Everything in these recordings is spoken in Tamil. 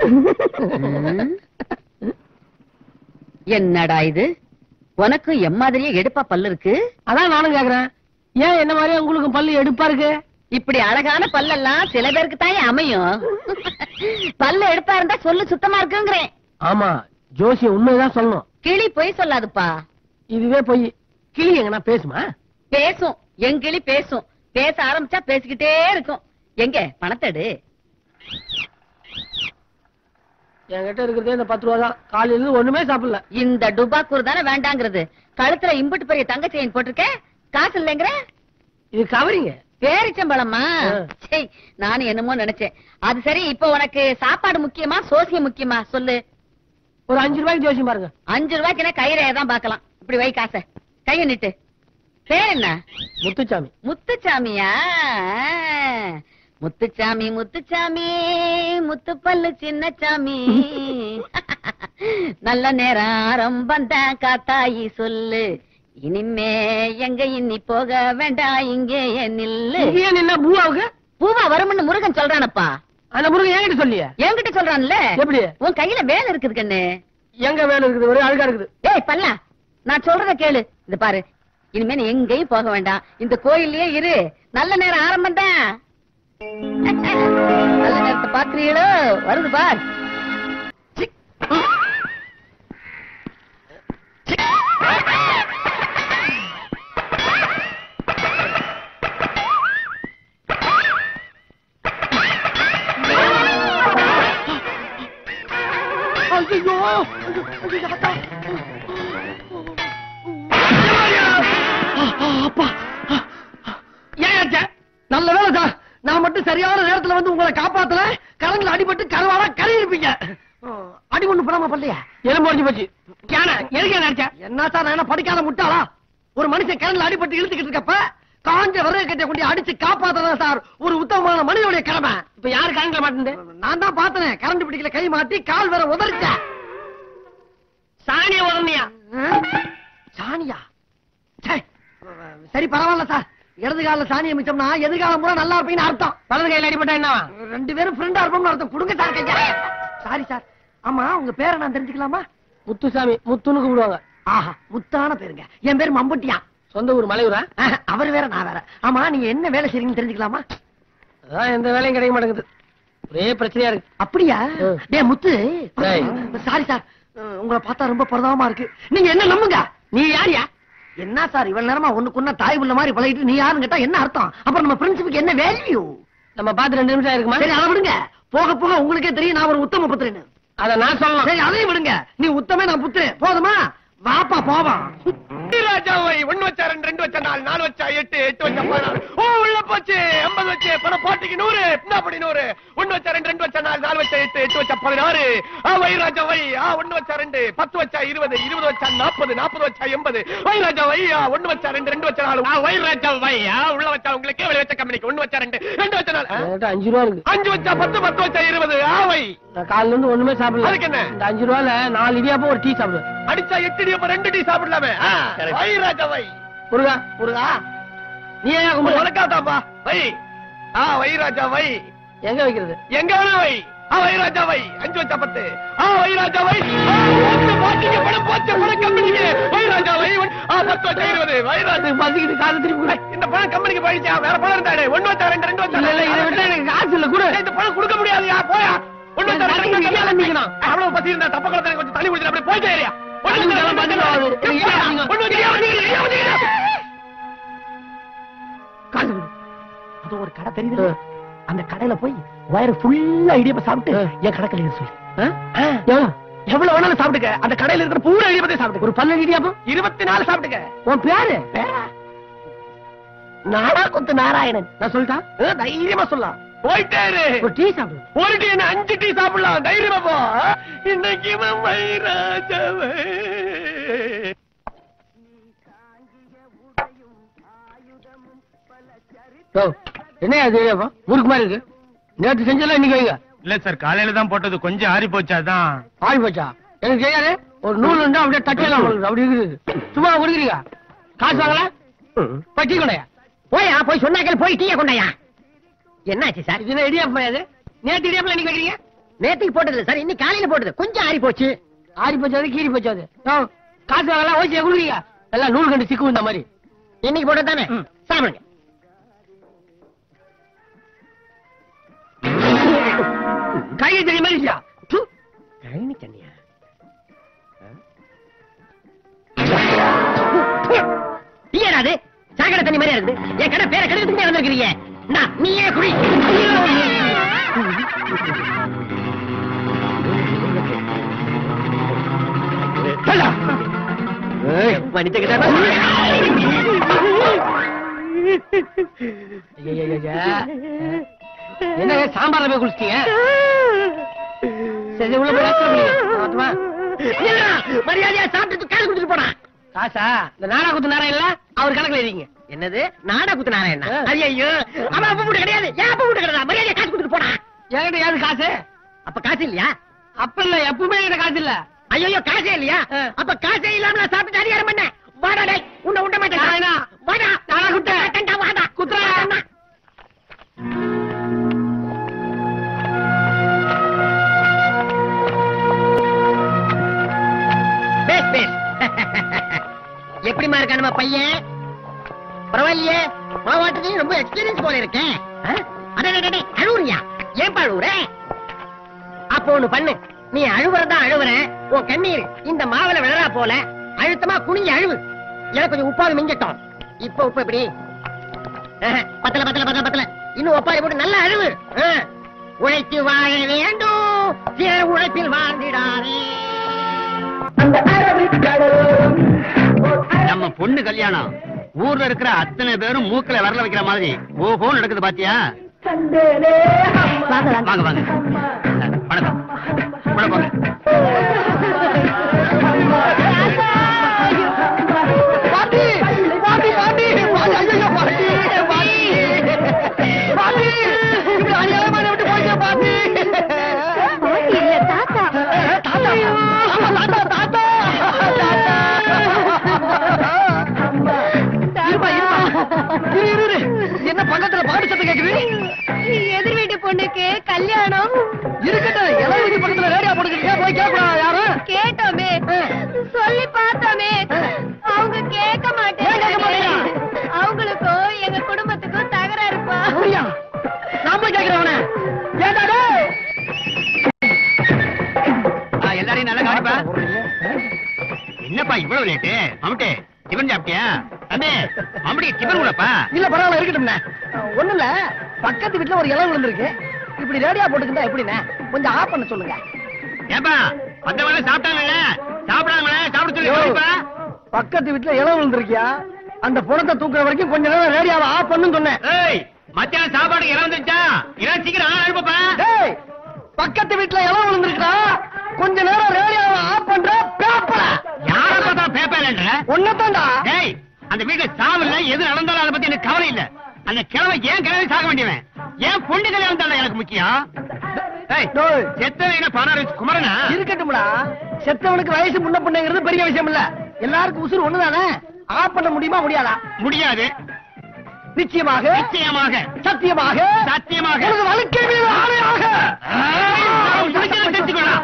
ம். என்னடா இது உனக்கும் எம் மாதிரியே எடுப்பா பல்லு இருக்கு அதான் நானும் கேக்குறேன் ஏன் என்ன மாதிரியே உங்களுக்கு பல்லு எடுப்பா இருக்கு இப்படி அழகான பல்லெல்லாம் சில பேருக்கு தான் அமையும் பல்லு எடுப்பா இருந்தா சொல்லு சுத்தமா இருக்குங்கிறேன் ஆமா ஜோசிய உண்மைதான் சொல்லணும் கிளி பொய் சொல்லாதுப்பா இதுவே போய் கிளி எங்கனா பேசுமா பேசும் என் கிளி பேசும் பேச ஆரம்பிச்சா பேசிக்கிட்டே இருக்கும் எங்க பணத்தடு என்கிட்ட இருக்கிறதே இந்த பத்து ரூபா தான் காலையில இருந்து ஒண்ணுமே சாப்பிடல இந்த டுபாக்கூர் தானே வேண்டாங்கிறது கழுத்துல இம்புட்டு பெரிய தங்க செயின் போட்டிருக்க காசு இல்லைங்கிற இது கவரிங்க பேரிச்சம்பழமா ஆ. சே நானும் என்னமோ நினைச்சேன் அது சரி இப்போ உனக்கு சாப்பாடு முக்கியமா சோசியம் முக்கியமா சொல்லு ஒரு அஞ்சு ரூபாய்க்கு ஜோசியம் பாருங்க அஞ்சு ரூபாய்க்கு கையில தான் பார்க்கலாம் இப்படி வை காசை கைய நிட்டு பேர் என்ன முத்துச்சாமி முத்துச்சாமியா முத்துச்சாமி முத்துச்சாமி முத்துப்பல்லு சின்னச்சாமி நல்ல நேரம் ஆரம்பம் தான் காத்தாயி சொல்லு இனிமே எங்க இன்னி போக வேண்டாம் இங்கே நில்லு இங்கேயே நின்னா பூவாவுக்கு பூவா வரும்னு முருகன் சொல்றானப்பா அந்த முருகன் என்கிட்ட சொல்லிய என்கிட்ட சொல்றான்ல எப்படி உன் கையில வேலை இருக்குது கண்ணு எங்க வேலை இருக்குது ஒரே அழுகா இருக்குது ஏய் பல்லா நான் சொல்றத கேளு இது பாரு இனிமே நீ எங்கேயும் போக வேண்டாம் இந்த கோயில்லயே இரு நல்ல நேரம் ஆரம்பம் தான் நல்ல நேரத்தை பாக்குறீங்களோ வருது பார் ஐயோ அப்பா ஏன் ஆச்சே? நல்ல வேலை சார் நான் மட்டும் சரியான நேரத்துல வந்து உங்களை காப்பாத்தல கரண்ட்ல அடிபட்டு கருவாடா கறி இருப்பீங்க அடி ஒண்ணு படாம பண்ணலையா எலும்பு உடைஞ்சு போச்சு கேன எதுக்கு என்ன என்ன சார் நான் என்ன படிக்காத முட்டாளா ஒரு மனுஷன் கரண்ட்ல அடிபட்டு இழுத்துக்கிட்டு இருக்கப்ப காஞ்ச விறகு கட்டை கொண்டு அடிச்சு காப்பாத்ததான் சார் ஒரு உத்தமமான மனிதனுடைய கடமை இப்ப யாரு கரண்ட்ல மாட்டேன் நான் தான் பார்த்தனே கரண்ட் பிடிக்கல கை மாட்டி கால் வேற உதறிச்சேன் சாணிய உதர்னியா சாணியா ச்சே. சரி பரவாயில்ல சார் இடது கால சாணியை மிச்சம்னா எதிர்காலம் பூரா நல்லா இருப்பீங்கன்னு அர்த்தம் வலது கையில அடிபட்டா என்ன ரெண்டு பேரும் ஃப்ரெண்டா இருப்போம்னு அர்த்தம் கொடுங்க சார் கையா சாரி சார் ஆமா உங்க பேரை நான் தெரிஞ்சுக்கலாமா முத்துசாமி முத்துன்னு கூப்பிடுவாங்க ஆஹா முத்தான பேருங்க என் பேர் மம்பட்டியா சொந்த ஊர் மலையூரா அவர் வேற நான் வேற ஆமா நீங்க என்ன வேலை செய்றீங்கன்னு தெரிஞ்சுக்கலாமா அதான் எந்த வேலையும் கிடைக்க மாட்டேங்குது ஒரே பிரச்சனையா இருக்கு அப்படியா ம். டேய் முத்து டேய். சாரி சார் அஹ், உங்களை பார்த்தா ரொம்ப பிரதாபமா இருக்கு நீங்க என்ன நம்புங்க நீ யாரியா என்ன சார் இவ்வளவு நேரமா ஒண்ணுக்கு ஒண்ணா தாய் உள்ள மாதிரி பழகிட்டு நீ யாருன்னு கேட்டா என்ன அர்த்தம் அப்புறம் நம்ம பிரின்சிபுக்கு என்ன வேல்யூ நம்ம பார்த்து ரெண்டு நிமிஷம் இருக்குமா சரி அதை விடுங்க போக போக உங்களுக்கே தெரியும் நான் ஒரு உத்தம புத்திரன்னு அத நான் சொல்லலாம் சரி அதையும் விடுங்க நீ உத்தமே நான் புத்திரன் போதுமா வாப்பா போவான் ராஜாவை ஒண்ணு வச்சா ரெண்டு ரெண்டு வச்சா நாலு நாலு வச்சா எட்டு எட்டு வச்சா பதினாறு ஓ உள்ள போச்சு எண்பது வச்சு பணம் போட்டிக்கு நூறு அப்படி நூறு ஒண்ணு வச்சா ரெண்டு ரெண்டு வச்சா நாலு நாலு வச்சா எட்டு எட்டு வச்சா பதினாறு ஆ வை ராஜா வை ஆ ஒண்ணு வச்சா ரெண்டு பத்து வச்சா இருபது இருபது வச்சா நாற்பது நாற்பது வச்சா எண்பது வை ராஜா வை ஆ ஒண்ணு வச்சா ரெண்டு ரெண்டு வச்சா நாலு ஆ வை ராஜா வை ஆ உள்ள வச்சா உங்களுக்கு வெளிய வச்ச கம்பெனிக்கு ஒண்ணு வச்சா ரெண்டு ரெண்டு வச்சா நாலு ஆ, என்கிட்ட அஞ்சு ரூபா இருக்கு அஞ்சு வச்சா பத்து பத்து வச்சா இருபது ஆ வை நான் காலையில இருந்து ஒண்ணுமே சாப்பிடல அதுக்கு என்ன? இந்த அஞ்சு ரூபால நாலு இடியாப்பம் ஒரு டீ சாப்பிடுவேன் அடிச்சா எட்டு டீ அப்ப ரெண்டு டீ சாப்பிடலாமே ஆ, வை ராஜா வை முருகா முருகா நீ ஏன் கும்பிடு உனக்காதாப்பா வை ஆ வை ராஜா வை எங்க வைக்கிறது எங்க வேணா வை ஆ வை ராஜா வை அஞ்சு வச்சா பத்து ஆ வை ராஜா வை ஆ, போச்சு, போச்சுங்க, பணம் போச்சு, பணம் கம்பெனிக்கு. வை ராஜா வை ஒன்- ஆ, பத்து வச்சா இருபது வை ராஜா பசிக்கிட்டு காசு திருப்பி கொடு. இந்த பணம் கம்பெனிக்கு போயிடுச்சா வேற பணம் இருந்தாடே ஒண்ணு வச்சா ரெண்டு ரெண்டு வச்சா இல்ல இல்ல இதை விட்டா எனக்கு காசு இல்ல கூட ஏய், இந்த பணம் கொடுக்க முடியாதுயா போயா ஒண்ணு வச்சா ரெண்டு ரெண்டு இடியாப்பம் வச்சா திங்கணும். அவ்வளவு பசி இருந்தா தப்ப குளத்துல கொஞ்சம் தண்ணி குடிச்சிட்டு அப்படியே போயிட்டே இருயா. ஒண்ணு வச்சா தண்ணி ரெண்டு குடிச்சா வச்சா பதில் போயா. ஆகுது. ஒண்ணு வச்சா இடியாப்பம் திங்கணும், இடியாப்பம் திங்கணும். காசு கொடு. அது ஒரு கடை தெரியுது அந்த கடையில போய் வயிறு ஃபுல்லா இடியப்ப சாப்பிட்டு என் கணக்கில் இரு சொல்லு ஆ? எவ்வளவு வேணாலும் சாப்பிட்டுக்க அந்த கடையில இருக்கிற பூரா இடியப்பத்தை சாப்பிட்டுக்க ஒரு பல்லு இடியாப்பம் இருபத்தி நாலு சாப்பிட்டுக்க உன் பேரு பேரா நாடா குத்து நாராயணன் நான் சொல்லிட்டா ஆ, தைரியமா சொல்லலாம் போயிட்டே இரு. ஒரு டீ சாப்பிடு ஒரு டீ என்ன அஞ்சு டீ சாப்பிடலாம் தைரியமா போ இன்னைக்கு வைராஜவே யோ, என்னையா இது இடியாப்பம் முறுக்கு மாதிரி இருக்கு நேற்று செஞ்சல இன்னைக்கு வைங்க இல்ல சார் காலையில தான் போட்டது கொஞ்சம் ஆறி போச்சாதான் ஆடி போச்சா எனக்கு தெரியாது ஒரு நூல் இருந்தா அப்படியே தட்டியெல்லாம் உங்களுக்கு அப்படி இருக்குது சும்மா குடிக்கிறீங்க காசு வாங்கல போய் டீ கொண்டையா போயா போய் சொன்னாக்கள் போய் டீய கொண்டாயா என்னாச்சு சார் இது என்ன இடியாப்பம் இது நேற்று இடியாப்பம் இன்னைக்கு வைக்கிறீங்க நேத்துக்கு போட்டது சார் இன்னைக்கு காலையில போட்டது கொஞ்சம் ஆறி போச்சு ஆறி போச்சாது கீறி போச்சாது யோ, காசு வாங்கலாம் ஓசியா குடுக்குறீங்க எல்லாம் நூல் கண்டு சிக்கு இந்த மாதிரி இன்னைக்கு போட்டது தானே ம். சாப்பிடுங்க கையை தெரிய மாதிரி இல்லையா? து. கழனி தண்ணியா அது சாக்கடை தண்ணி மாதிரியா இருக்குது என் கடை பேரை கெடுக்கிறதுக்கு வந்திருக்கிறீங்க இந்தா, நீயே குடி தள்ளா. ஐயையையைய. என்னங்க சாம்பார்ல போய் குளிச்சிட்டீங்க சரி உள்ள போய் rest எடுங்க. நான் வரட்டுமா? மரியாதையா சாப்பிட்டு காசு கொடுத்துட்டு போனா காசா இந்த நாடா குத்து நேரம் இல்ல அவர் கணக்குல இருக்கீங்க என்னது நாடா குத்து நாராயணா ஆ. அது ஐயோ அவன் அப்ப வீட்டு கிடையாது ஏன் அப்ப வீட்டு கிடையாது மரியாதையா காசு கொடுத்துட்டு போனா என்கிட்ட ஏது காசு அப்ப காசு இல்லையா அப்ப இல்ல எப்பவுமே என்கிட்ட காசு இல்ல ஐயோ காசே இல்லையா ஆ. அப்ப காசே இல்லாம நான் சாப்பிட்டு அதிகாரம் பண்ண வாடா டேய் உன்னை உண்ட மாட்டேன் நாராயணா. வாடா நானா குத்தேன்? மாட்டேன்டா, வாடா குத்துறா. வாடா. பேஸ் பேஸ் எப்படிமா இருக்கா நம்ம பையன் பரவாயில்லையே மாவாட்டத்தையும் ரொம்ப எக்ஸ்பீரியன்ஸ் போல இருக்கேன் ஆ? அடே, அடே, அடே, அழுவுறியா ஏன் அழுவுற அப்போ ஒண்ணு பண்ணு நீ அழுவுறதா அழுவுற உன் கண்ணீர் இந்த மாவுல விழறா போல அழுத்தமா குனிஞ்சு அழுவு எனக்கு கொஞ்சம் உப்பாவது மிஞ்சட்டும் இப்ப உப்பு எப்படி ஆஹா, பத்தல பத்தல பத்தல பத்தல இன்னும் ஒப்பாரி போட்டு நல்லா அழுவு ஆ. உழைத்து வாழ வேண்டும் சிலர் உழைப்பில் வாழ்ந்திடாதே நம்ம பொண்ணு கல்யாணம் ஊர்ல இருக்கிற அத்தனை பேரும் மூக்குல வரல வைக்கிற மாதிரி ஓஹோ நடக்குது பாத்தியா வாங்க வாங்க வாங்க வாங்க வணக்கம் உள்ள போங்க பாட்டி பாட்டி பாட்டி பாட்டி ஐயோ பாட்டி பாட்டி பாட்டி இப்படி அநியாயமான விட்டு போயிட்டே பாட்டி பாட்டி இல்ல தாத்தா தாத்தா ஆமா, தாத்தா தாத்தா இருப்பா இருப்பா இரு இரு இரு. என்ன பக்கத்துல பாட்டு சத்தம் கேக்குது எதிர் வீட்டு பொண்ணுக்கு கல்யாணம் இருக்கட்டும் எல்லாம் வீட்டு பக்கத்துல ரேடியோ போட்டுக்கிறீங்க போய் கேட்கலாம் யாரும் கேட்டோமே சொல்லி பார்த்தோமே அவங்க கேட்க ஏன் கேட்க மாட்டேன் மாட்டேங்கிறா? அவங்களுக்கும் எங்க குடும்பத்துக்கும் தகராறுப்பா அப்படியா நான் போய் கேட்கிறேன் அவனை ஏண்டா டேய் ஆ, எல்லாரையும் நல்லா கவனிப்பா என்னப்பா இவ்வளவு லேட்டு மம்முட்டி டிபன் சாப்பிட்டியா தம்பி மம்முடி டிபன் கூடப்பா இல்ல பரவாயில்ல இருக்கட்டும்ண்ணே ஒண்ணு இல்ல பக்கத்து வீட்டுல ஒரு இலை விழுந்திருக்கு இப்படி ரேடியா போட்டுக்கிட்டா எப்படிண்ணே கொஞ்சம் ஆஃப் பண்ண சொல்லுங்க ஏப்பா மத்தவங்க சாப்பிட்டாங்கல்ல சாப்பிடாங்களே சாப்பிட சொல்லி கவனிப்பா பக்கத்து வீட்டுல இலை விழுந்திருக்கியா அந்த புறத்தை தூக்குற வரைக்கும் கொஞ்ச நேரம் ரேடியோவை ஆஃப் பண்ணுன்னு சொன்னேன் ஏய் மத்தியானம் சாப்பாடு இடம் வந்துச்சா இடம் சீக்கிரம் ஆள் அனுப்பப்பா டேய் பக்கத்து வீட்டுல இலை விழுந்திருக்கா கொஞ்ச நேரம் ரேடியோவை ஆஃப் பண்ற பேப்பர யார பார்த்தா பேப்பர்ன்ற ஒன்னதான்டா டேய் அந்த வீட்டுல சாவு இல்ல எது நடந்தாலும் அதை பத்தி எனக்கு கவலை இல்ல அந்த கிழமை ஏன் கிழமை சாக வேண்டியவன் ஏன் பொண்ணு கல்யாணம் தானே எனக்கு முக்கியம் ஏய், டேய். செத்தவன் என்ன பணம் குமரனா இருக்கட்டும்டா செத்தவனுக்கு வயசு முன்ன பிள்ளைங்கிறது பெரிய விஷயம் இல்ல எல்லாருக்கும் உசுறு ஒண்ணுதானே ஆஃப் பண்ண முடியுமா முடியாதா முடியாது நிச்சயமாக நிச்சயமாக சத்தியமாக சத்தியமாக உனது வாழ்க்கை மீது ஆணையாக நான் முடிஞ்சதை செஞ்சுக்கொள்ளலாம்.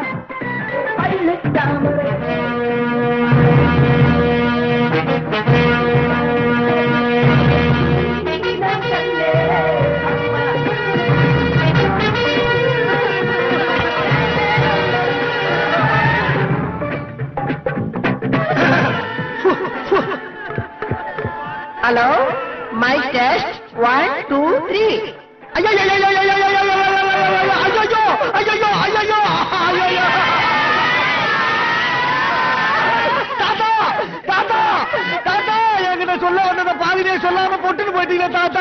Hello my test one two three ஐயோ ஐயோ ஐயோ ஐயோ ஐயோ ஐயோ ஐயோ ஐயோ ஐயோ ஐயோ தாத்தா தாத்தா தாத்தா என்கிட்ட சொல்ல வந்தத பாதிலே சொல்லாம பொட்டுன்னு போயிட்டீங்க தாத்தா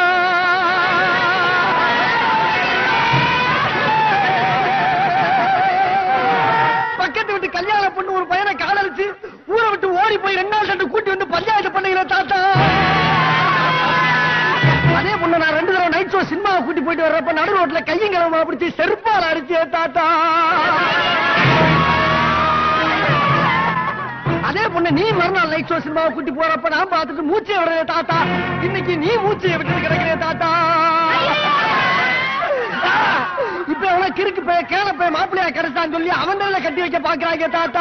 பக்கத்து விட்டு கல்யாணம் பொண்ணு ஒரு பையனை காதலிச்சு ஊரை விட்டு ஓடி போய் ரெண்டு நாள் சண்டை கூட்டி வந்து பஞ்சாயத்து பண்ணீங்களே தாத்தா அதே பொண்ணு நான் ரெண்டு தடவை நைட் ஷோ சினிமாவை கூட்டி போயிட்டு வர்றப்ப நடு ரோட்ல கையும் கிளம்ப பிடிச்சி செருப்பால் அடிச்சே தாத்தா அதே பொண்ணு நீ மறுநாள் நைட் ஷோ சினிமாவை கூட்டி போறப்ப நான் பார்த்துட்டு மூச்சை விடுறே தாத்தா இன்னைக்கு நீ மூச்சையை விட்டு கிடக்கிறே தாத்தா ஆ, இப்ப எவ்வளவு கிறுக்கு போய் கேள போய் மாப்பிள்ளையா கிடைச்சான்னு சொல்லி அவன் தலையில கட்டி வைக்க பாக்குறாங்க தாத்தா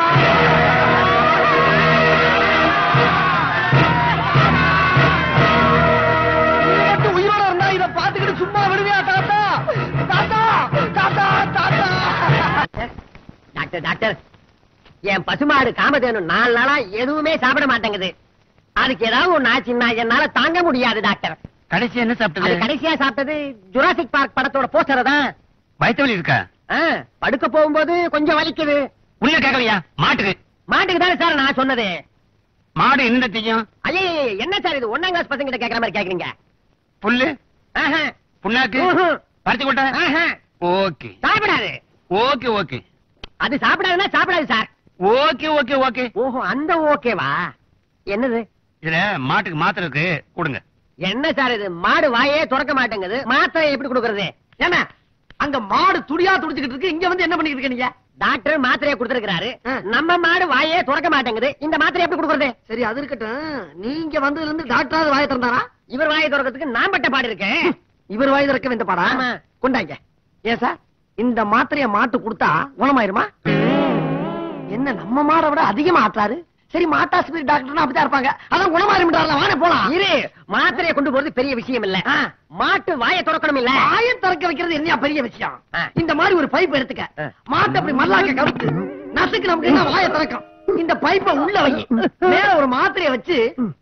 நீ மட்டும் உயிரோட இருந்தா இத பாத்துக்கிட்டு சும்மா விடுவியா தாத்தா தாத்தா தாத்தா தாத்தா டாக்டர் டாக்டர் என் பசுமாடு காமதேனு நாலு நாளா எதுவுமே சாப்பிட மாட்டேங்குது அதுக்கு ஏதாவது ஒண்ணு ஆச்சுன்னா என்னால தாங்க முடியாது டாக்டர் கடைசி என்ன அது சாப்பிட்டது கடைசியா சாப்பிட்டது ஜுராசிக் பார்க் படத்தோட போஸ்டர் தான் வயிற்று வலி இருக்கா ஆ, படுக்க போகும்போது கொஞ்சம் வலிக்குது உள்ள கேட்கலையா மாட்டுக்கு மாட்டுக்கு தானே சார் நான் சொன்னது மாடு என்ன செய்யும் ஐயே என்ன சார் இது ஒன்னாம் கிளாஸ் பசங்க கிட்ட கேக்குற மாதிரி கேக்குறீங்க புல்லு ஆஹா, புண்ணாக்கு ம்ஹும். பறிச்சு கொட்ட ஆஹா, ஓகே சாப்பிடாது ஓகே ஓகே அது சாப்பிடாதுன்னா சாப்பிடாது சார் ஓகே ஓகே ஓகே ஓஹோ அந்த ஓகேவா என்னது இதுல மாட்டுக்கு மாத்திரை இருக்கு கொடுங்க என்ன சார் இது மாடு வாயே திறக்க மாட்டேங்குது மாத்திரை எப்படி கொடுக்கறது என்ன அங்க மாடு துடியா துடிச்சுக்கிட்டு இருக்கு இங்க வந்து என்ன பண்ணிட்டு இருக்க நீங்க டாக்டர் மாத்திரையை கொடுத்திருக்கிறாரு ஆ. நம்ம மாடு வாயே திறக்க மாட்டேங்குது இந்த மாத்திரை எப்படி கொடுக்கறது சரி அது இருக்கட்டும் நீங்க வந்ததுல இருந்து டாக்டராவது வாய திறந்தாரா இவர் வாயை திறக்கிறதுக்கு நான் பட்ட பாடு இருக்கேன் இவர் வாய் திறக்க இந்த பாடா ஆமா. கொண்டாங்க ஏன் சார் இந்த மாத்திரைய மாட்டு கொடுத்தா குணமாயிருமா என்ன நம்ம மாடை விட அதிகமா ஆட்டுறாரு சரி மாட்டாஸ்பத்திரி டாக்டர்னா அப்படிதான் இருப்பாங்க அதான் குணமாயிரும்ன்றாருல வாங்க போலாம் இரு மாத்திரையை கொண்டு போறது பெரிய விஷயம் இல்ல ஆ. மாட்டு வாயை திறக்கணும் இல்ல வாயை திறக்க வைக்கிறது என்ன பெரிய விஷயம் ஆ. இந்த மாதிரி ஒரு பைப் எடுத்துக்க ஆ. மாட்டை அப்படி மல்லாக்க கவுத்து நசுக்கு நமக்கு என்ன வாயை திறக்கும் இந்த பைப்பை உள்ள வை மேல ஒரு மாத்திரைய வச்சு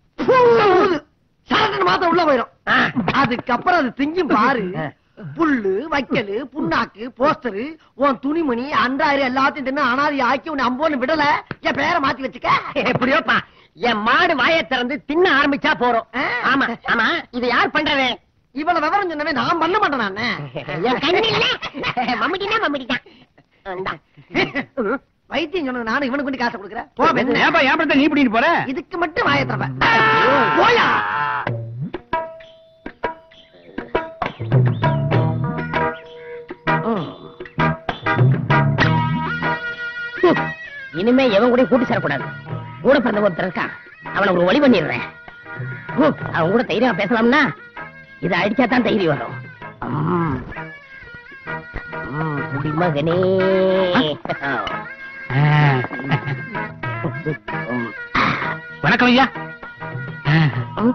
சரட்டு மாத்திரை உள்ள போயிடும் ஆ. அதுக்கப்புறம் அது திங்கும் பாரு ஆ. புல்லு வைக்கலு புண்ணாக்கு போஸ்டரு உன் துணிமணி அன்றாயிரம் எல்லாத்தையும் தின்னு அனாதி ஆக்கி உன்னை அம்போன்னு விடல என் பேரை மாத்தி வச்சுக்க எப்படியோப்பா என் மாடு வாயை திறந்து தின்ன ஆரம்பிச்சா போறோம் ஆ. ஆமா ஆமா இது யார் பண்றது இவ்வளவு விவரம் சொன்னவே நான் பண்ண மாட்டேன் நானு என் கண்ணில்ல மம்மிட்டினா மம்மிட்டிதான் இந்தா. வைத்தியம் சொன்னது நானும் இவனுக்கு கொண்டு காசை கொடுக்குறேன் போ பெண்ணே. ஏன்பா ஏன் படத்தை நீ பிடிட்டு போற இதுக்கு மட்டும் வாயை திறப்பேன் போயா இனிமே எவன் கூட கூட்டி சேரக்கூடாது கூட பிறந்த ஒருத்தர் இருக்கான் அவனை ஒரு வழி பண்ணிடுறேன் ஹம், அவன் கூட தைரியமா பேசலாம்னா இதை அடிச்சா தான் தைரியம் வரும் ம். ம், குடிமகனே ம். வணக்கம் ஐயா ம்.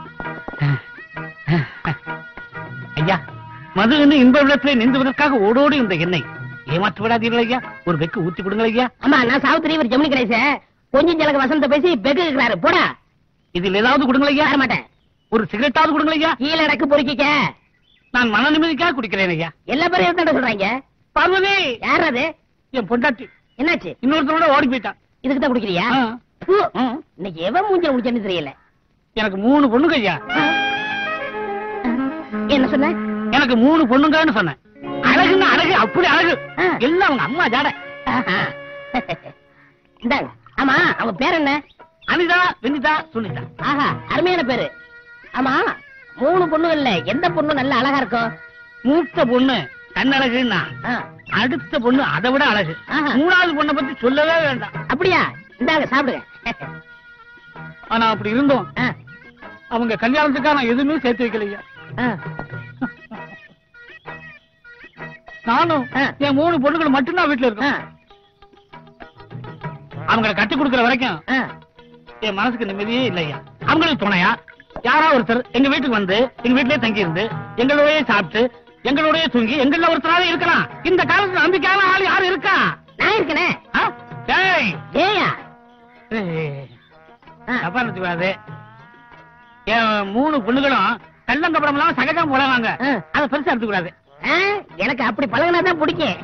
ஐயா மது என்று இன்ப விடத்திலே நின்றுவதற்காக ஓடோடி இந்த எண்ணெய் ஏமாற்று விடாதீர்கள் ஐயா ஒரு வெக்கு ஊத்தி கொடுங்கள் ஐயா அம்மா நான் சாவித்திரி இவர் ஜெமினி கணேச கொஞ்சம் ஜலக வசந்த பேசி பெக்கு இருக்கிறாரு போடா இதில் ஏதாவது கொடுங்கள் ஐயா தர மாட்டேன் ஒரு சிகரெட்டாவது கொடுங்கள் ஐயா கீழே அடக்கு பொறுக்கிக்க நான் மன நிம்மதிக்காக குடிக்கிறேன் ஐயா எல்லா பேரும் என்ன சொல்றாங்க பார்வதி யார் அது என் பொண்டாட்டி என்னாச்சு இன்னொருத்தரோட ஓடி போயிட்டான் இதுக்கு தான் குடிக்கிறியா ஆ. பூ. ம். இன்னைக்கு எவன் மூஞ்ச முடிச்சேன்னு தெரியல எனக்கு மூணு பொண்ணுங்க ஐயா என்ன சொன்ன எனக்கு மூணு பொண்ணுங்கன்னு சொன்னேன் அழகுன்னா அழகு அப்படி அழகு ஆ. எல்லாம் அவங்க அம்மா ஜாட ஆஹா. இந்தாங்க ஆமா அவன் பேர் என்ன அனிதா வெனிதா சுனிதா ஆஹா அருமையான பேரு ஆமா மூணு பொண்ணுகள்ல எந்த பொண்ணு நல்ல அழகா இருக்கும் மூத்த பொண்ணு தன்னழகுன்னா ஆ, அடுத்த பொண்ணு அதை விட அழகு ஆஹா. மூணாவது பொண்ணை பத்தி சொல்லவே வேண்டாம் அப்படியா இந்தாங்க சாப்பிடுங்க ஆனா அப்படி இருந்தோம் ஆ, அவங்க கல்யாணத்துக்காக நான் எதுவுமே சேர்த்து வைக்கலையா ஆ. நானும் ஆ. என் மூணு பொண்ணுகள் மட்டும்தான் வீட்டுல ஆ, இருக்கோம் அவங்கள கட்டி கொடுக்கற வரைக்கும் ஆ. என் மனசுக்கு நிம்மதியே இல்லையா அவங்களுக்கு துணையா யாரா ஒருத்தர் எங்க வீட்டுக்கு வந்து எங்க வீட்லயே தங்கி இருந்து எங்களோடய சாப்பிட்டு எங்களோடய தூங்கி எங்கள ஒருத்தராவே இருக்கலாம் இந்த காலத்துல நம்பிக்கையான ஆள் யாரு இருக்கா நான் இருக்கனே ஆ? டேய் ஏயா ஏய், ஆ. தப்பா நினைச்சுக்காது என் மூணு பொண்ணுகளும் கள்ளங்கப்படம் இல்லாம சகஜம் உலகாங்க ஆ. அதை பெருசா எடுத்துக்க கூடாது ஆ, எனக்கு அப்படி பழகினா தான் பிடிக்கும்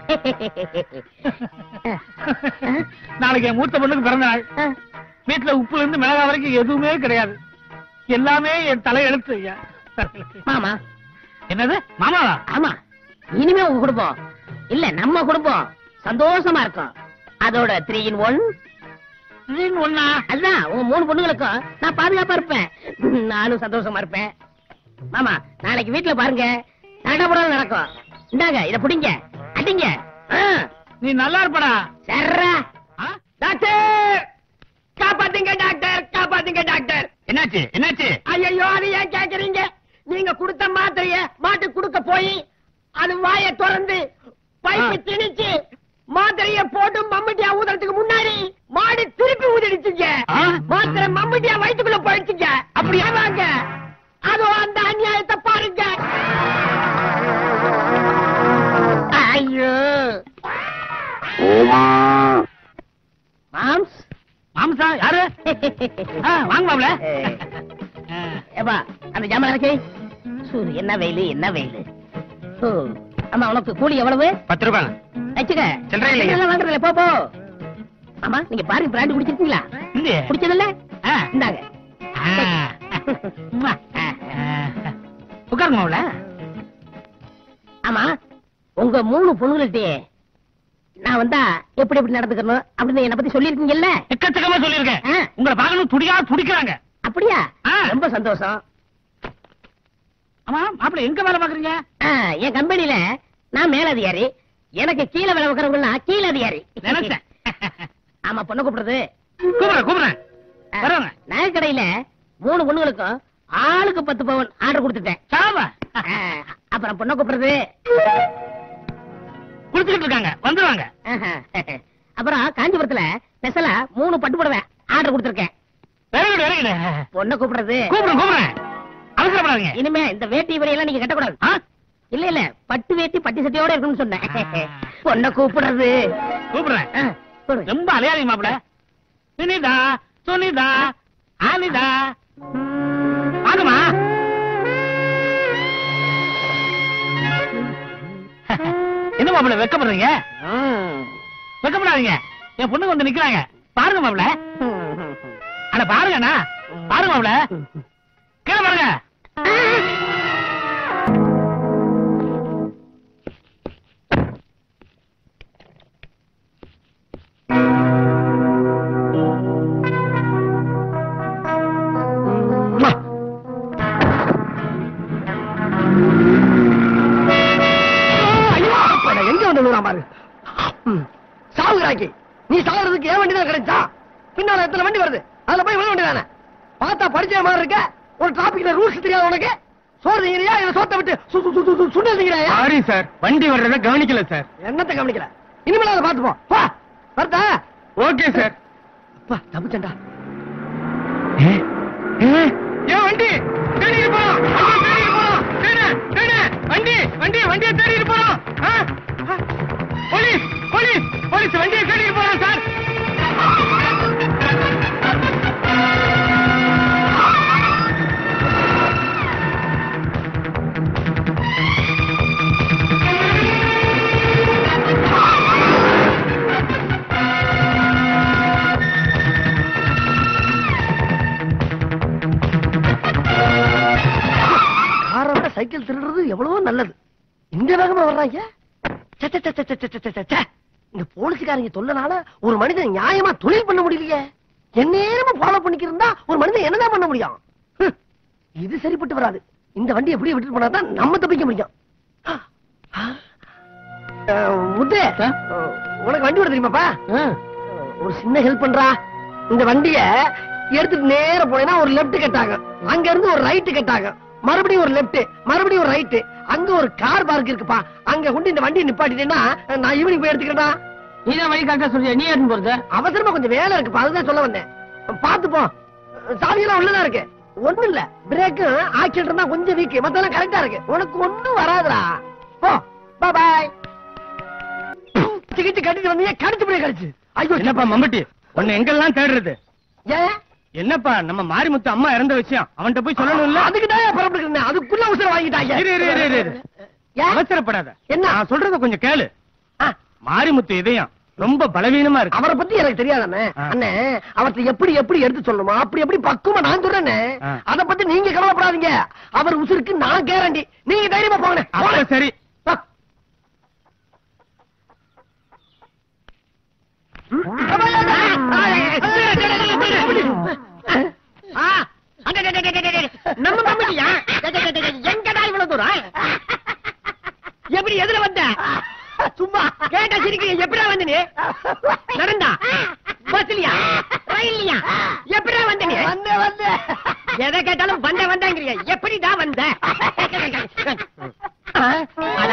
நாளைக்கு என் மூத்த பொண்ணுக்கு பிறந்த நாள் ஆ, வீட்டுல உப்புல இருந்து மிளகா வரைக்கும் எதுவுமே கிடையாது எல்லாமே என் தலை எழுத்து ஐயா மாமா என்னது மாமாவா ஆமா இனிமே உங்க குடும்பம் இல்ல நம்ம குடும்பம் சந்தோஷமா இருக்கும் அதோட த்ரீ இன் ஒன் நீங்க ஒண்ணா அதுதான் உங்க மூணு பொண்ணுங்களுக்கும் நான் பாதுகாப்பா இருப்பேன் நானும் சந்தோஷமா இருப்பேன் மாமா நாளைக்கு வீட்டுல பாருங்க நடபடம் நடக்கும் இந்தாங்க இத புடிங்க அடிங்க ஆ, நீ நல்லா இருப்படா சர்ரா ஆ? டாக்டர் காப்பாத்துங்க டாக்டர் காப்பாத்துங்க டாக்டர் என்னாச்சு என்னாச்சு ஐயோ அது ஏன் கேக்குறீங்க நீங்க கொடுத்த மாத்திரைய மாட்டு கொடுக்க போய் அது வாயை திறந்து பைப்பு ஆ. திணிச்சு மாத்திரைய போட்டு மம்மட்டியா ஊதுறதுக்கு முன்னாடி மாடு திருப்பி ஊதிடுச்சுங்க ஆ. மாத்திரை மம்மட்டியா வயிற்றுக்குள்ள போயிடுச்சுங்க அப்படியே வாங்க அதோ அந்த அநியாயத்தை பாருங்க ஐயோ மாம்ஸ் மாம்சா யாரு ஆ, வாங்க மாப்ள ஏப்பா அந்த ஜாமான் இறக்கி சூரு என்ன வெயிலு என்ன வெயிலு ஓ ஆமா உனக்கு கூலி எவ்வளவு பத்து ரூபாய் வச்சுக்க சில்லறை இல்லையா? சில்லறை வாங்குறதில்ல போ போ ஆமா நீங்க பாருங்க பிராண்ட் குடிச்சிருக்கீங்களா இல்லையே குடிச்சதில்ல ஆ. இந்தாங்க ஆ. உம்மா. ஆ. உட்காருங்க மாப்ள ஆமா உங்க மூணு பொண்ணுகள்கிட்டயே நான் வந்தா எப்படி எப்படி நடந்துக்கணும் அப்படின்னு என்ன பத்தி சொல்லிருக்கீங்கல்ல எக்கச்சக்கமா சொல்லியிருக்கேன் ஆ. உங்களை பார்க்கணும் துடியா துடிக்கிறாங்க அப்படியா ஆ. ரொம்ப சந்தோஷம் ஆமா மாப்பிள எங்க வேலை பாக்குறீங்க ஆ, என் கம்பெனில நான் மேலதிகாரி எனக்கு கீழே வேலை வைக்கிறவங்க கீழ அதிகாரி நினைச்சேன் ஆமா பொண்ணு கூப்பிடுறது கூப்பிடுறேன் கூப்பிடுறேன் ஆ, வரவங்க நகைக்கடையில மூணு பொண்ணுகளுக்கும் ஆளுக்கு பத்து பவுன் ஆர்டர் கொடுத்துட்டேன் சாவா ஆ, அப்புறம் பொண்ணை கூப்பிடுறது குடிச்சுக்கிட்டு இருக்காங்க வந்துருவாங்க ஆஹா. அப்புறம் காஞ்சிபுரத்துல ஸ்பெஷலா மூணு பட்டு புடவை ஆர்டர் கொடுத்துருக்கேன் விறகுடு விறகுடு பொண்ணை கூப்பிடுறது கூப்பிடுறேன் கூப்பிடுறேன் அவசரப்படாதீங்க இனிமே இந்த வேட்டி வரையெல்லாம் நீங்க கட்டக்கூடாது ஆ? இல்ல இல்ல பட்டு வேட்டி பட்டி சட்டையோட இருக்கும்னு சொன்னேன் ஆ. பொண்ணை கூப்பிடுறது கூப்பிடுறேன் ஆ, கூப்பிடு. ரொம்ப அலையாதீங்க மாப்பிள சுனிதா சுனிதா ஆனிதா வாங்கம்மா என்ன மாப்பிள வெக்கப்படுறீங்க வெக்கப்படாதீங்க என் பொண்ணுங்க வந்து நிக்கிறாங்க பாருங்க மாப்பிள அட பாருங்கண்ணா பாருங்க மாப்பிள கீழே பாருங்க அம்மா. ஐயோ, அப்பா, நான் எங்க வந்து விழுறான் பாரு ம். சாவுகிறாக்கி நீ சாகுறதுக்கு ஏன் வண்டி தான் கிடைச்சா பின்னால எத்தனை வண்டி வருது அதுல போய் விழ வேண்டியதானே பார்த்தா படிச்ச மாதிரி இருக்க ஒரு டிராபிக்ல ரூல்ஸ் தெரியாது உனக்கு சோறு திங்கிறியா இல்ல சோத்தை விட்டு சு- சு- சு- சு- சுண்டல் திங்கிறியா சாரி சார் வண்டி வர்றத கவனிக்கல சார் என்னத்தை கவனிக்கல இனிமேல் அதை பார்த்துப்போம் வா வருதா ஓகே சார் அப்பா தப்பிச்சண்டா ஏன் வண்டி தேடிட்டு போறோம் வண்டி தேடிட்டு போறோம் தேடு தேடு வண்டி வண்டி வண்டியை தேடிட்டு போறோம் ஆ? ஆ? போலீஸ் போலீஸ் போலீஸ் வண்டியை தேடிட்டு போறோம் சார் காரை விட சைக்கிள் திருடுறது எவ்வளவோ நல்லது இந்த வேகமா வர்றாங்க ச்சே, ச்சே, ச்சே, ச்சே, ச்சே, ச்சே, ச்சே, ச்சே. இந்த போலீஸ்காரங்க சொல்லனால ஒரு மனிதன் நியாயமா தொழில் பண்ண முடியலையே எந்நேரமா ஃபாலோ பண்ணிக்கிருந்தா ஒரு மனிதன் என்னதான் பண்ண முடியும் ஹம், இது சரிப்பட்டு வராது இந்த வண்டி எப்படியே விட்டுட்டு போனா தான் நம்ம தப்பிக்க முடியும் அஹ், முத்து அஹ், உனக்கு வண்டி ஓட தெரியுமாப்பா ஒரு சின்ன ஹெல்ப் பண்றா இந்த வண்டிய எடுத்துட்டு நேர போனேன்னா ஒரு லெஃப்ட் கட்டாங்க அங்க இருந்து ஒரு ரைட் கட்டாங்க மறுபடியும் ஒரு லெஃப்ட் மறுபடியும் ஒரு ரைட் அங்க ஒரு கார் பார்க் இருக்குப்பா அங்க கொண்டு இந்த வண்டியை நிப்பாட்டிட்டேன்னா நான் ஈவினிங் போய் எடுத்துக்கிறேன்டா நீதான் வழி காட்ட சொல்றியா நீ ஏன் போறது அவசரமா கொஞ்சம் வேலை இருக்குப்பா அதுதான் சொல்ல வந்தேன் பாத்துப்போம் சாவியெல்லாம் உள்ளதா இருக்கு ஒண்ணு இல்ல பிரேக்கு ஆக்சிடென்ட் தான் கொஞ்சம் வீக் மத்தெல்லாம் கரெக்டா இருக்கு உனக்கு ஒண்ணும் வராதுடா போ பாய் சிகிச்சை கட்டிட்டு வந்தீங்க கடிச்சு போய் கடிச்சு ஐயோ என்னப்பா மம்பட்டி உன்னை எங்கெல்லாம் தேடுறது ஏன் என்னப்பா நம்ம மாரிமுத்து அம்மா இறந்த விஷயம் அவன்கிட்ட போய் சொல்லணும்ல அதுக்கு தான் புறப்பட்டு அதுக்குள்ள அவசரம் வாங்கிட்டாங்க இரு, இரு, இரு, இரு, இரு. ஏன்? அவசரப்படாத என்ன? நான் சொல்றத கொஞ்சம் கேளு ஆ, மாரிமுத்து இதயம் ரொம்ப பலவீனமா இருக்கு அவரை பத்தி எனக்கு தெரியாதானே ஆ. அண்ணே அவர்ட்ட எப்படி எப்படி எடுத்து சொல்லணுமா அப்படி எப்படி பக்குவமா நான் சொல்றேனே ஆ. அத பத்தி நீங்க கவலைப்படாதீங்க அவர் உசுருக்கு நான் கேரண்டி நீங்க தைரியமா போங்க அப்ப சரி நம்ம மம்மிட்டியா எங்கடா இவ்வளவு தூரம் எப்படி எதுல வந்த சும்மா கேட்டா சிரிக்கிறீங்க எப்படிடா வந்த நீ நடந்தா பஸ்லயா ரயில்லையா எப்படிடா வந்த நீ வந்த வந்த எதை கேட்டாலும் வந்த வந்தங்கிறிய எப்படிடா வந்த அட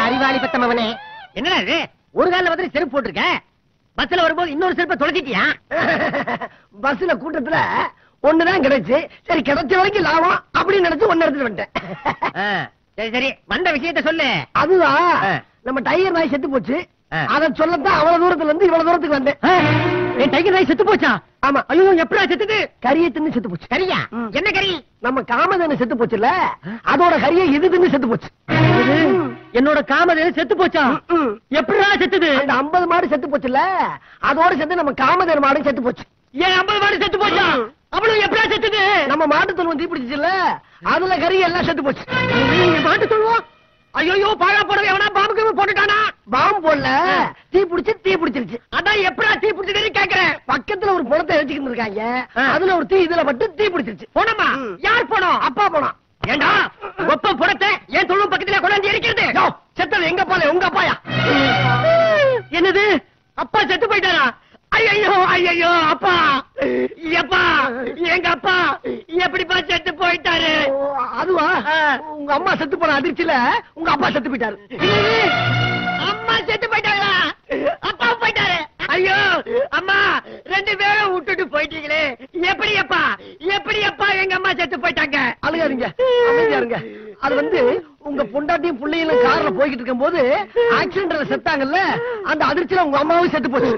அறிவாளி பத்தமவனே என்னடா இது ஒரு கால்ல வந்து செருப்பு போட்டிருக்க பஸ்ல வரும்போது இன்னொரு செருப்பை தொலைச்சிட்டியா பஸ்ல கூட்டத்துல ஒண்ணுதான் கிடைச்சு சரி கிடைச்ச வரைக்கும் லாபம் அப்படின்னு நினைச்சு ஒன்னு எடுத்துட்டு வந்துட்டேன் ஆ, சரி சரி வந்த விஷயத்த சொல்லு அதுதான் ஆ. நம்ம டைகர் நாய் செத்து போச்சு ஆ. அத சொல்லத்தான் அவ்வளவு தூரத்துல இருந்து இவ்வளவு தூரத்துக்கு வந்தேன் என் டைகர் நாய் செத்து போச்சா ஆமா ஐயோ எப்படா செத்துது கரியை தின்னு செத்து போச்சு கரியா ம். என்ன கறி நம்ம காமதேனு செத்து போச்சுல்ல அதோட கரியை இது தின்னு செத்து போச்சு என்னோட காமதேனு செத்து போச்சா ம். எப்படா செத்துது அந்த 50 மாடு செத்து போச்சுல்ல அதோட சேர்ந்து நம்ம காமதேனு மாடும் செத்து போச்சு ஏன் ஐம்பது மாடு செத்து போச்சா ம். அவளும் எப்படா செத்துது நம்ம மாட்டு தொழுவம் தீப்பிடிச்சுல அதுல கறி எல்லாம் செத்து போச்சு மாட்டு சொல்லுவோம் ஐயோ பாழா போடுறது எவனா பாம்புக்கு போட்டுட்டானா பாம்பு போடல தீ பிடிச்சு தீ பிடிச்சிருச்சு அதான் எப்படா தீ பிடிச்சதுன்னு கேக்குறேன் பக்கத்துல ஒரு புணத்தை வச்சுக்கிட்டு இருக்காங்க ஆ. அதுல ஒரு தீ இதுல பட்டு தீ பிடிச்சிருச்சு போனோமா ம். யார் போனோம் அப்பா போனான் ஏண்டா ஒப்ப புறத்தை என் தொழுவு பக்கத்துல கொண்டாந்து இருக்கிறது யோ, செத்தது எங்க அப்பால உங்க அப்பாயா என்னது அப்பா செத்து போயிட்டாரா ஐயோ ஐயோ அப்பா எப்பா எங்க அப்பா எப்படிப்பா செத்து போயிட்டாரு ஓ, அதுவா ஆ. உங்க அம்மா செத்து போன அதிர்ச்சியில உங்க அப்பா செத்து போயிட்டாரு என்னது? அம்மா செத்து போயிட்டாங்களா அப்பா போயிட்டாரு ஐயோ அம்மா ரெண்டு பேரும் விட்டுட்டு போயிட்டீங்களே எப்படி அப்பா எப்படி அப்பா எங்க அம்மா செத்து போயிட்டாங்க அழுகாதீங்க அமைதியா இருங்க அது வந்து உங்க பொண்டாட்டியும் பிள்ளைகளும் கார்ல போய்கிட்டு இருக்கும் போது ஆக்சிடென்ட்ல செத்தாங்கல்ல அந்த அதிர்ச்சியில உங்க அம்மாவும் செத்து போச்சு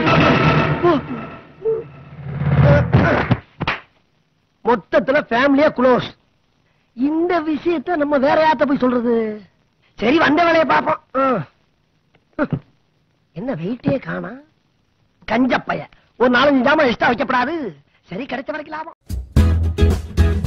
மொத்தத்துல ஃபேமிலியா க்ளோஸ் இந்த விஷயத்த நம்ம வேற யார்ட்ட போய் சொல்றது சரி வந்த வேலையை பாப்போம் ம். என்ன வெயிட்டே காணா கஞ்சப்பைய ஒரு நாலஞ்சு ஜாமான் எக்ஸ்ட்ரா வைக்கப்படாது சரி கிடைச்ச வரைக்கும் லாபம்